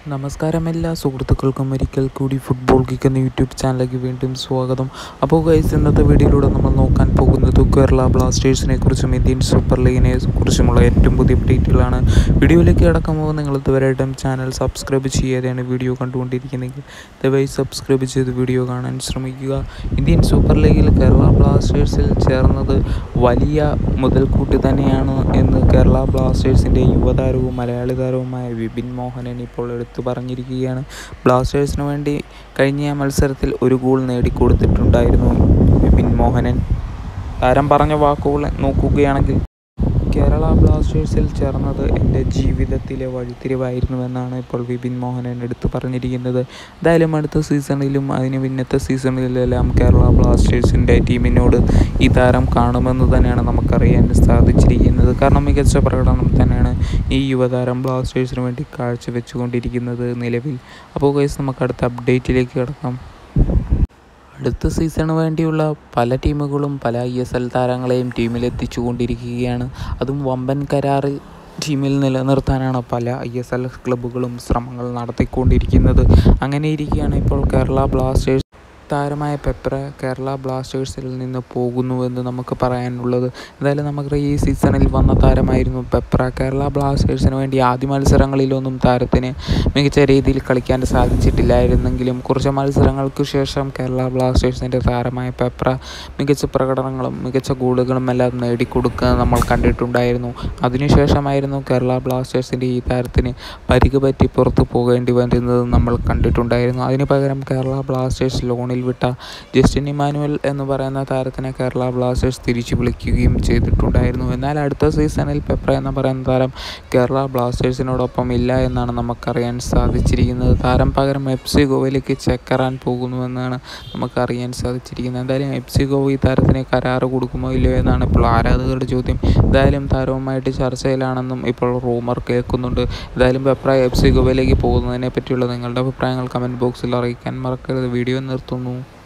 നമസ്കാരം എല്ലാ സുഹൃത്തുക്കൾക്കും ഒരിക്കൽ കൂടി ഫുട്ബോൾ കിക്ക് എന്ന യൂട്യൂബ് ചാനലിലേക്ക് വീണ്ടും സ്വാഗതം അപ്പോൾ ഗൈസ് ഇന്നത്തെ വീഡിയോയിലൂടെ നമ്മൾ നോക്കാൻ പോകുന്നത് കേരള ബ്ലാസ്റ്റേഴ്സിനെ കുറിച്ചും ഇന്ത്യൻ സൂപ്പർ ലീഗിനെ കുറിച്ചുമുള്ള ഏറ്റവും പുതിയ അപ്ഡേറ്റുകളാണ് വീഡിയോയിലേക്ക് കടക്കുമ്പോൾ നിങ്ങൾ ഇതുവരെയായിട്ടും ചാനൽ സബ്സ്ക്രൈബ് ചെയ്യാതെയാണ് വീഡിയോ കണ്ടുകൊണ്ടിരിക്കുന്നതെങ്കിൽ ദയവായി സബ്സ്ക്രൈബ് ചെയ്ത് വീഡിയോ കാണാൻ ശ്രമിക്കുക ഇന്ത്യൻ സൂപ്പർ ലീഗിൽ കേരള ബ്ലാസ്റ്റേഴ്സിൽ ചേർന്നത് വലിയ മുതൽക്കൂട്ട് തന്നെയാണ് എന്ന് കേരള ബ്ലാസ്റ്റേഴ്സിൻ്റെ യുവതാരവും മലയാളി താരവുമായ വിപിൻ മോഹനൻ ഇപ്പോൾ എടുത്തു പറഞ്ഞിരിക്കുകയാണ് ബ്ലാസ്റ്റേഴ്സിന് വേണ്ടി കഴിഞ്ഞ മത്സരത്തിൽ ഒരു ഗോൾ നേടിക്കൊടുത്തിട്ടുണ്ടായിരുന്നു വിപിൻ മോഹനൻ താരം പറഞ്ഞ വാക്കുകൾ നോക്കുകയാണെങ്കിൽ കേരള ബ്ലാസ്റ്റേഴ്സിൽ ചേർന്നത് എൻ്റെ ജീവിതത്തിലെ വഴിത്തിരിവായിരുന്നുവെന്നാണ് ഇപ്പോൾ വിപിൻ മോഹനൻ എടുത്തു പറഞ്ഞിരിക്കുന്നത് എന്തായാലും അടുത്ത സീസണിലും അതിന് പിന്നത്തെ സീസണിലെല്ലാം കേരള ബ്ലാസ്റ്റേഴ്സിൻ്റെ ടീമിനോട് ഈ താരം കാണുമെന്ന് തന്നെയാണ് നമുക്കറിയാൻ സാധിച്ചിരിക്കുന്നത് കാരണം മികച്ച പ്രകടനം തന്നെയാണ് ഈ യുവതാരം ബ്ലാസ്റ്റേഴ്സിന് വേണ്ടി കാഴ്ചവെച്ചുകൊണ്ടിരിക്കുന്നത് നിലവിൽ അപ്പോൾ ഗൈസ് നമുക്ക് അടുത്ത അപ്ഡേറ്റിലേക്ക് കിടക്കാം അടുത്ത സീസണിന് വേണ്ടിയുള്ള പല ടീമുകളും പല ഐ എസ് എൽ താരങ്ങളെയും ടീമിലെത്തിച്ചു കൊണ്ടിരിക്കുകയാണ് അതും വമ്പൻ കരാറിൽ ടീമിൽ നിലനിർത്താനാണ് പല ഐ എസ് എൽ ക്ലബ്ബുകളും ശ്രമങ്ങൾ നടത്തിക്കൊണ്ടിരിക്കുന്നത് അങ്ങനെ ഇരിക്കുകയാണ് ഇപ്പോൾ കേരള ബ്ലാസ്റ്റേഴ്സ് താരമായ പെപ്ര കേരള ബ്ലാസ്റ്റേഴ്സിൽ നിന്ന് പോകുന്നുവെന്ന് നമുക്ക് പറയാനുള്ളത് എന്തായാലും നമുക്ക് ഈ സീസണിൽ വന്ന താരമായിരുന്നു പെപ്ര കേരള ബ്ലാസ്റ്റേഴ്സിന് വേണ്ടി ആദ്യ മത്സരങ്ങളിലൊന്നും താരത്തിന് മികച്ച രീതിയിൽ കളിക്കാൻ സാധിച്ചിട്ടില്ലായിരുന്നെങ്കിലും കുറച്ച് മത്സരങ്ങൾക്ക് ശേഷം കേരള ബ്ലാസ്റ്റേഴ്സിൻ്റെ താരമായ പെപ്ര മികച്ച പ്രകടനങ്ങളും മികച്ച ഗോളുകളും എല്ലാം നേടിക്കൊടുക്കുക നമ്മൾ കണ്ടിട്ടുണ്ടായിരുന്നു അതിനുശേഷമായിരുന്നു കേരള ബ്ലാസ്റ്റേഴ്സിൻ്റെ ഈ താരത്തിന് പരിക്ക് പറ്റി പുറത്തു പോകേണ്ടി വരുന്നത് നമ്മൾ കണ്ടിട്ടുണ്ടായിരുന്നു അതിന് പകരം കേരള ബ്ലാസ്റ്റേഴ്സ് ലോണിൽ വിട്ട ജസ്റ്റിൻ ഇമാനുവൽ എന്ന് പറയുന്ന താരത്തിനെ കേരള ബ്ലാസ്റ്റേഴ്സ് തിരിച്ചു വിളിക്കുകയും ചെയ്തിട്ടുണ്ടായിരുന്നു എന്നാൽ അടുത്ത സീസണിൽ പെപ്ര എന്ന് പറയുന്ന താരം കേരള ബ്ലാസ്റ്റേഴ്സിനോടൊപ്പം ഇല്ല എന്നാണ് നമുക്കറിയാൻ സാധിച്ചിരിക്കുന്നത് താരം പകരം എഫ് സി ഗോവയിലേക്ക് ചെക്കറാൻ പോകുന്നുവെന്നാണ് നമുക്കറിയാൻ സാധിച്ചിരിക്കുന്നത് എന്തായാലും എഫ് സി ഗോവ ഈ താരത്തിന് കരാറ് കൊടുക്കുമോ ഇല്ലയോ എന്നാണ് ഇപ്പോൾ ആരാധകരുടെ ചോദ്യം എന്തായാലും താരവുമായിട്ട് ചർച്ചയിലാണെന്നും ഇപ്പോൾ റൂമർ കേൾക്കുന്നുണ്ട് എന്തായാലും പെപ്ര എഫ് സി ഗോവയിലേക്ക് പോകുന്നതിനെ പറ്റിയുള്ള നിങ്ങളുടെ അഭിപ്രായങ്ങൾ കമൻറ്റ് ബോക്സിൽ അറിയിക്കാൻ മറക്കരുത് വീഡിയോ നിർത്തുന്നു